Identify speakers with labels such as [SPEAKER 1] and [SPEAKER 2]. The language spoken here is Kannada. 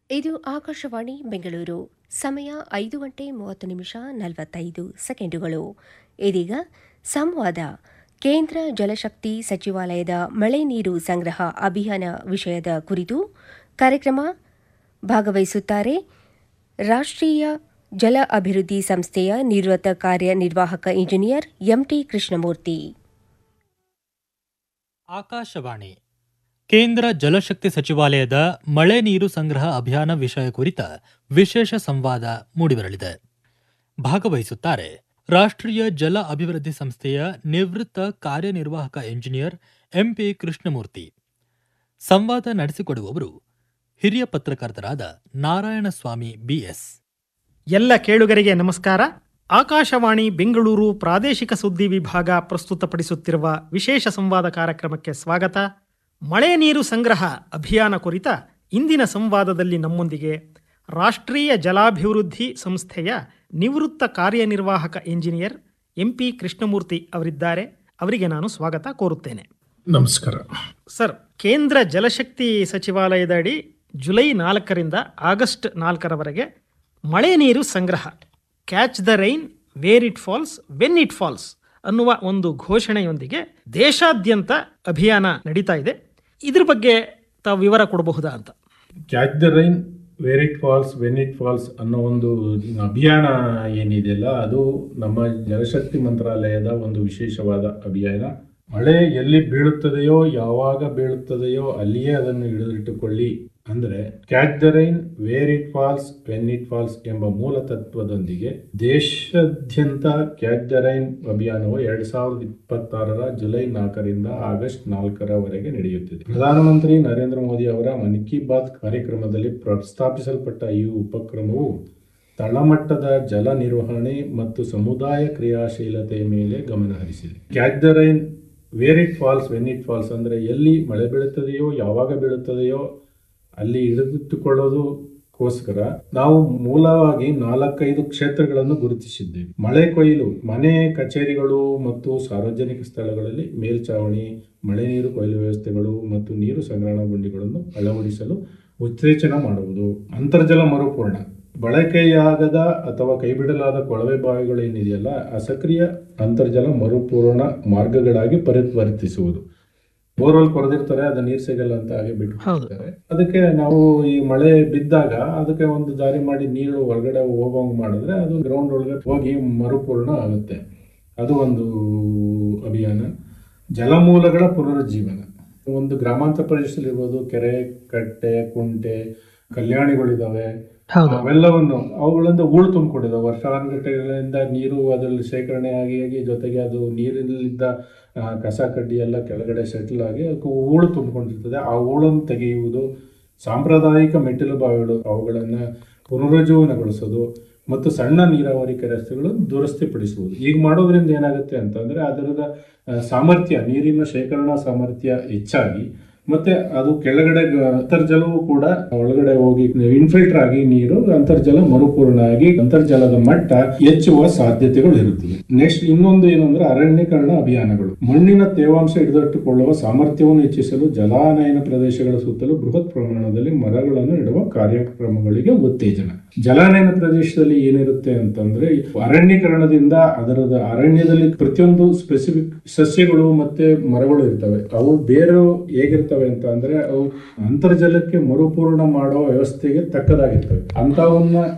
[SPEAKER 1] ಇದು ಆಕಾಶವಾಣಿ ಬೆಂಗಳೂರು ಸಮಯ ಐದು ಗಂಟೆ ಮೂವತ್ತು ನಿಮಿಷ ನಲವತ್ತೈದು ಸೆಕೆಂಡುಗಳು ಇದೀಗ ಸಂವಾದ ಕೇಂದ್ರ ಜಲಶಕ್ತಿ ಸಚಿವಾಲಯದ ಮಳೆ ನೀರು ಸಂಗ್ರಹ ಅಭಿಯಾನ ವಿಷಯದ ಕುರಿತು ಕಾರ್ಯಕ್ರಮ ಭಾಗವಹಿಸುತ್ತಾರೆ ರಾಷ್ಟ್ರೀಯ ಜಲ ಅಭಿವೃದ್ಧಿ ಸಂಸ್ಥೆಯ ನಿವೃತ್ತ ಕಾರ್ಯನಿರ್ವಾಹಕ ಇಂಜಿನಿಯರ್ ಎಂಟಿ ಕೃಷ್ಣಮೂರ್ತಿ
[SPEAKER 2] ಆಕಾಶವಾಣಿ ಕೇಂದ್ರ ಜಲಶಕ್ತಿ ಸಚಿವಾಲಯದ ಮಳೆ ನೀರು ಸಂಗ್ರಹ ಅಭಿಯಾನ ವಿಷಯ ಕುರಿತ ವಿಶೇಷ ಸಂವಾದ ಮೂಡಿಬರಲಿದೆ ಭಾಗವಹಿಸುತ್ತಾರೆ ರಾಷ್ಟ್ರೀಯ ಜಲ ಅಭಿವೃದ್ಧಿ ಸಂಸ್ಥೆಯ ನಿವೃತ್ತ ಕಾರ್ಯನಿರ್ವಾಹಕ ಎಂಜಿನಿಯರ್ ಎಂಪಿ ಕೃಷ್ಣಮೂರ್ತಿ ಸಂವಾದ ನಡೆಸಿಕೊಡುವವರು ಹಿರಿಯ ಪತ್ರಕರ್ತರಾದ ನಾರಾಯಣಸ್ವಾಮಿ ಬಿಎಸ್
[SPEAKER 3] ಎಲ್ಲ ಕೇಳುಗರಿಗೆ ನಮಸ್ಕಾರ ಆಕಾಶವಾಣಿ ಬೆಂಗಳೂರು ಪ್ರಾದೇಶಿಕ ಸುದ್ದಿ ವಿಭಾಗ ಪ್ರಸ್ತುತಪಡಿಸುತ್ತಿರುವ ವಿಶೇಷ ಸಂವಾದ ಕಾರ್ಯಕ್ರಮಕ್ಕೆ ಸ್ವಾಗತ ಮಳೆ ನೀರು ಸಂಗ್ರಹ ಅಭಿಯಾನ ಕುರಿತ ಇಂದಿನ ಸಂವಾದದಲ್ಲಿ ನಮ್ಮೊಂದಿಗೆ ರಾಷ್ಟ್ರೀಯ ಜಲಾಭಿವೃದ್ಧಿ ಸಂಸ್ಥೆಯ ನಿವೃತ್ತ ಕಾರ್ಯನಿರ್ವಾಹಕ ಇಂಜಿನಿಯರ್ ಎಂಪಿ ಕೃಷ್ಣಮೂರ್ತಿ ಅವರಿದ್ದಾರೆ ಅವರಿಗೆ ನಾನು ಸ್ವಾಗತ ಕೋರುತ್ತೇನೆ
[SPEAKER 4] ನಮಸ್ಕಾರ
[SPEAKER 3] ಸರ್ ಕೇಂದ್ರ ಜಲಶಕ್ತಿ ಸಚಿವಾಲಯದ ಅಡಿ ಜುಲೈ ನಾಲ್ಕರಿಂದ ಆಗಸ್ಟ್ ನಾಲ್ಕರವರೆಗೆ ಮಳೆ ನೀರು ಸಂಗ್ರಹ catch the rain where it falls when it falls ಅನ್ನುವ ಒಂದು ಘೋಷಣೆಯೊಂದಿಗೆ ದೇಶಾದ್ಯಂತ ಅಭಿಯಾನ ನಡೀತಾ ಇದೆ ಇದ್ರ ಬಗ್ಗೆ ತಾವು ವಿವರ ಕೊಡಬಹುದಾ ಅಂತ
[SPEAKER 4] catch the rain where it falls when it falls ಅನ್ನೋ ಒಂದು ಅಭಿಯಾನ ಏನಿದೆಯಲ್ಲ ಅದು ನಮ್ಮ ಜಲಶಕ್ತಿ ಮಂತ್ರಾಲಯದ ಒಂದು ವಿಶೇಷವಾದ ಅಭಿಯಾನ ಮಳೆ ಎಲ್ಲಿ ಬೀಳುತ್ತದೆಯೋ ಯಾವಾಗ ಬೀಳುತ್ತದೆಯೋ ಅಲ್ಲಿಯೇ ಅದನ್ನು ಹಿಡಿದಿಟ್ಟುಕೊಳ್ಳಿ ಅಂದ್ರೆ catch the rain where it falls when it falls ಎಂಬ ಮೂಲ ತತ್ವದೊಂದಿಗೆ ದೇಶಾದ್ಯಂತ ಕ್ಯಾಚ್ ದ ರೈನ್ ಅಭಿಯಾನವು ಎರಡ್ ಸಾವಿರದ ಇಪ್ಪತ್ತಾರರ ಜುಲೈ ನಾಲ್ಕರಿಂದ ಆಗಸ್ಟ್ ನಾಲ್ಕರವರೆಗೆ ನಡೆಯುತ್ತಿದೆ ಪ್ರಧಾನಮಂತ್ರಿ ನರೇಂದ್ರ ಮೋದಿ ಅವರ ಮನ್ ಕಿ ಬಾತ್ ಕಾರ್ಯಕ್ರಮದಲ್ಲಿ ಪ್ರಸ್ತಾಪಿಸಲ್ಪಟ್ಟ ಈ ಉಪಕ್ರಮವು ತಳಮಟ್ಟದ ಜಲ ನಿರ್ವಹಣೆ ಮತ್ತು ಸಮುದಾಯ ಕ್ರಿಯಾಶೀಲತೆಯ ಮೇಲೆ ಗಮನ ಹರಿಸಿದೆ catch the rain where it falls when it falls ಅಂದ್ರೆ ಎಲ್ಲಿ ಮಳೆ ಬೀಳುತ್ತದೆಯೋ ಯಾವಾಗ ಬೀಳುತ್ತದೆಯೋ ಅಲ್ಲಿ ಹಿಡಿದಿಟ್ಟುಕೊಳ್ಳೋದಕ್ಕೋಸ್ಕರ ನಾವು ಮೂಲವಾಗಿ ನಾಲ್ಕೈದು ಕ್ಷೇತ್ರಗಳನ್ನು ಗುರುತಿಸಿದ್ದೇವೆ ಮಳೆ ಕೊಯ್ಲು ಮನೆ ಕಚೇರಿಗಳು ಮತ್ತು ಸಾರ್ವಜನಿಕ ಸ್ಥಳಗಳಲ್ಲಿ ಮೇಲ್ಚಾವಣಿ ಮಳೆ ನೀರು ಕೊಯ್ಲು ವ್ಯವಸ್ಥೆಗಳು ಮತ್ತು ನೀರು ಸಂಗ್ರಹಣಾ ಗುಂಡಿಗಳನ್ನು ಅಳವಡಿಸಲು ಉತ್ತೇಜನ ಮಾಡುವುದು ಅಂತರ್ಜಲ ಮರುಪೂರ್ಣ ಬಳಕೆಯಾಗದ ಅಥವಾ ಕೈಬಿಡಲಾದ ಕೊಳವೆ ಬಾವಿಗಳು ಏನಿದೆಯಲ್ಲ ಅಸಕ್ರಿಯ ಅಂತರ್ಜಲ ಮರುಪೂರ್ಣ ಮಾರ್ಗಗಳಾಗಿ ಪರಿವರ್ತಿಸುವುದು ಬೋರ್ವೆಲ್ ಕೊರೆದಿರ್ತಾರೆ ಅದು ನೀರು ಸಿಗಲ್ಲ ಅಂತ ಹಾಗೆ ಬಿಟ್ಬಿಡ್ತಾರೆ ಅದಕ್ಕೆ ನಾವು ಈ ಮಳೆ ಬಿದ್ದಾಗ ಅದಕ್ಕೆ ಒಂದು ದಾರಿ ಮಾಡಿ ನೀರು ಹೊರಗಡೆ ಹೋಗೋಂಗ್ ಮಾಡಿದ್ರೆ ಅದು ಗ್ರೌಂಡ್ ಒಳಗೆ ಹೋಗಿ ಮರುಪೂರ್ಣ ಆಗುತ್ತೆ ಅದು ಒಂದು ಅಭಿಯಾನ ಜಲಮೂಲಗಳ ಪುನರುಜ್ಜೀವನ ಒಂದು ಗ್ರಾಮಾಂತರ ಪ್ರದೇಶದಲ್ಲಿ ಇರ್ಬೋದು ಕೆರೆ ಕಟ್ಟೆ ಕುಂಟೆ ಕಲ್ಯಾಣಿಗಳಿದಾವೆ ಅವೆಲ್ಲವನ್ನು ಅವುಗಳಿಂದ ಹೂಳು ತುಂಬಿಕೊಂಡಿದ್ದಾವೆ ವರ್ಷಾನುಗಟ್ಟಲೆಗಳಿಂದ ನೀರು ಅದರಲ್ಲಿ ಶೇಖರಣೆ ಆಗಿ ಆಗಿ ಜೊತೆಗೆ ಅದು ನೀರಿನಲ್ಲಿದ್ದ ಆ, ಕಸ ಕಡ್ಡಿ ಎಲ್ಲ ಕೆಳಗಡೆ ಸೆಟ್ಲ್ ಆಗಿ ಅದಕ್ಕೆ ಹೂಳು ತುಂಬಿಕೊಂಡಿರ್ತದೆ ಆ ಹೂಳನ್ನು ತೆಗೆಯುವುದು ಸಾಂಪ್ರದಾಯಿಕ ಮೆಟ್ಟಿಲು ಬಾವಿಗಳು ಅವುಗಳನ್ನು ಪುನರುಜ್ಜೀವನಗೊಳಿಸೋದು ಮತ್ತು ಸಣ್ಣ ನೀರಾವರಿ ರಸ್ತೆಗಳನ್ನು ದುರಸ್ತಿಪಡಿಸುವುದು ಈಗ ಮಾಡೋದ್ರಿಂದ ಏನಾಗುತ್ತೆ ಅಂತಂದ್ರೆ ಅದರದ ಆ, ಸಾಮರ್ಥ್ಯ ನೀರಿನ ಶೇಖರಣಾ ಸಾಮರ್ಥ್ಯ ಹೆಚ್ಚಾಗಿ ಮತ್ತೆ ಅದು ಕೆಳಗಡೆ ಗ- ಅಂತರ್ಜಲವೂ ಕೂಡ ಒಳಗಡೆ ಹೋಗಿ ಇನ್ಫಿಲ್ಟರ್ ಆಗಿ ನೀರು ಅಂತರ್ಜಲ ಮರುಪೂರ್ಣ ಆಗಿ ಅಂತರ್ಜಲದ ಮಟ್ಟ ಹೆಚ್ಚುವ ಸಾಧ್ಯತೆಗಳು ಇರುತ್ತವೆ ನೆಕ್ಸ್ಟ್ ಇನ್ನೊಂದು ಏನು ಅಂದ್ರೆ ಅರಣ್ಯೀಕರಣ ಅಭಿಯಾನಗಳು ಮಣ್ಣಿನ ತೇವಾಂಶ ಹಿಡಿದಿಟ್ಟುಕೊಳ್ಳುವ ಸಾಮರ್ಥ್ಯವನ್ನು ಹೆಚ್ಚಿಸಲು ಜಲಾನಯನ ಪ್ರದೇಶಗಳ ಸುತ್ತಲೂ ಬೃಹತ್ ಪ್ರಮಾಣದಲ್ಲಿ ಮರಗಳನ್ನು ನೆಡುವ ಕಾರ್ಯಕ್ರಮಗಳಿಗೆ ಉತ್ತೇಜನ ಜಲಾನಯನ ಪ್ರದೇಶದಲ್ಲಿ ಏನಿರುತ್ತೆ ಅಂತಂದ್ರೆ ಅರಣ್ಯೀಕರಣದಿಂದ ಅದರದ ಅರಣ್ಯದಲ್ಲಿ ಪ್ರತಿಯೊಂದು ಸ್ಪೆಸಿಫಿಕ್ ಸಸ್ಯಗಳು ಮತ್ತೆ ಮರಗಳು ಇರ್ತವೆ ಅವು ಬೇರೆ ಹೇಗಿರ್ತವೆ ಅಂತ ಅಂದ್ರೆ ಅವು ಅಂತರ್ಜಲಕ್ಕೆ ಮರುಪೂರ್ಣ ಮಾಡೋ ವ್ಯವಸ್ಥೆಗೆ ತಕ್ಕದಾಗಿರ್ತವೆ ಅಂತವನ್ನ